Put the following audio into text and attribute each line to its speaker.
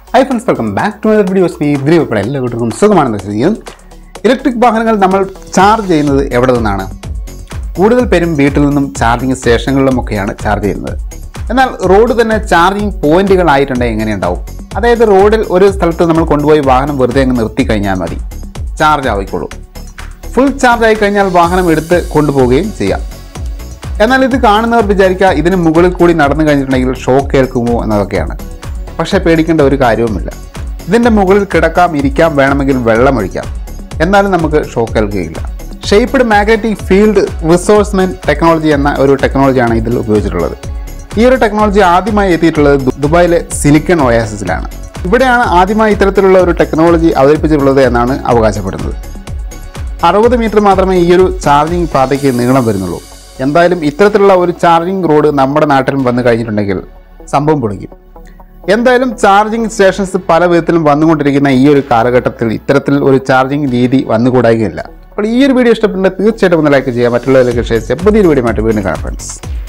Speaker 1: high friends welcome back to my videos മീ ഗ്രീവപ്പോൾ എല്ലാ കൂട്ടർക്കും സുഖമാണെന്ന് വിശ്വസിക്കുന്നു ഇലക്ട്രിക് വാഹനങ്ങൾ നമ്മൾ ചാർജ് ചെയ്യുന്നത് എവിടെ നിന്നാണ് കൂടുതൽ പേരും വീട്ടിൽ നിന്നും ചാർജിങ് സ്റ്റേഷനുകളിലുമൊക്കെയാണ് ചാർജ് ചെയ്യുന്നത് എന്നാൽ റോഡ് തന്നെ ചാർജിങ് പോയിന്റുകളായിട്ടുണ്ടെങ്കിൽ എങ്ങനെയുണ്ടാവും അതായത് റോഡിൽ ഒരു സ്ഥലത്ത് നമ്മൾ കൊണ്ടുപോയി വാഹനം വെറുതെ അങ്ങ് നിർത്തി കഴിഞ്ഞാൽ മതി ചാർജ് ആയിക്കോളും ഫുൾ ചാർജ് ആയി കഴിഞ്ഞാൽ വാഹനം എടുത്ത് കൊണ്ടുപോവുകയും ചെയ്യാം എന്നാൽ ഇത് കാണുന്നവർ വിചാരിക്കുക ഇതിന് മുകളിൽ കൂടി നടന്നു കഴിഞ്ഞിട്ടുണ്ടെങ്കിൽ ഷോക്ക് കേൾക്കുമോ എന്നതൊക്കെയാണ് പക്ഷേ പേടിക്കേണ്ട ഒരു കാര്യവുമില്ല ഇതിൻ്റെ മുകളിൽ കിടക്കാം ഇരിക്കാം വേണമെങ്കിൽ വെള്ളമൊഴിക്കാം എന്നാലും നമുക്ക് ഷോക്ക് കേൾക്കുകയില്ല ഷേപ്പ്ഡ് മാഗ്നറ്റിക് ഫീൽഡ് റിസോഴ്സ്മെൻറ്റ് ടെക്നോളജി എന്ന ഒരു ടെക്നോളജിയാണ് ഇതിൽ ഉപയോഗിച്ചിട്ടുള്ളത് ഈ ഒരു ടെക്നോളജി ആദ്യമായി എത്തിയിട്ടുള്ളത് ദു- ദുബായിലെ സിലിക്കൺ ഒയാസിസിലാണ് ഇവിടെയാണ് ആദ്യമായി ഇത്തരത്തിലുള്ള ഒരു ടെക്നോളജി അവതരിപ്പിച്ചിട്ടുള്ളത് എന്നാണ് അവകാശപ്പെടുന്നത് അറുപത് മീറ്റർ മാത്രമേ ഈ ഒരു ചാർജിങ് പാതയ്ക്ക് നീളം വരുന്നുള്ളൂ എന്തായാലും ഇത്തരത്തിലുള്ള ഒരു ചാർജിങ് റോഡ് നമ്മുടെ നാട്ടിലും വന്നു കഴിഞ്ഞിട്ടുണ്ടെങ്കിൽ സംഭവം പൊളിക്കും എന്തായാലും ചാർജിങ് സ്റ്റേഷൻസ് പല വിധത്തിലും വന്നുകൊണ്ടിരിക്കുന്ന ഈ ഒരു കാലഘട്ടത്തിൽ ഇത്തരത്തിൽ ഒരു ചാർജിങ് രീതി വന്നുകൂടായികയില്ല അപ്പോൾ ഈ ഒരു വീഡിയോ ഇഷ്ടപ്പെട്ടുണ്ടെങ്കിൽ തീർച്ചയായിട്ടും ഒന്ന് ലൈക്ക് ചെയ്യുക മറ്റുള്ളവരിലേക്ക് ഷെയർ ചെയ്യുക പുതിയൊരു വീഡിയോ ആയിട്ട് വീണ്ടും കാണാം ഫ്രണ്ട്സ്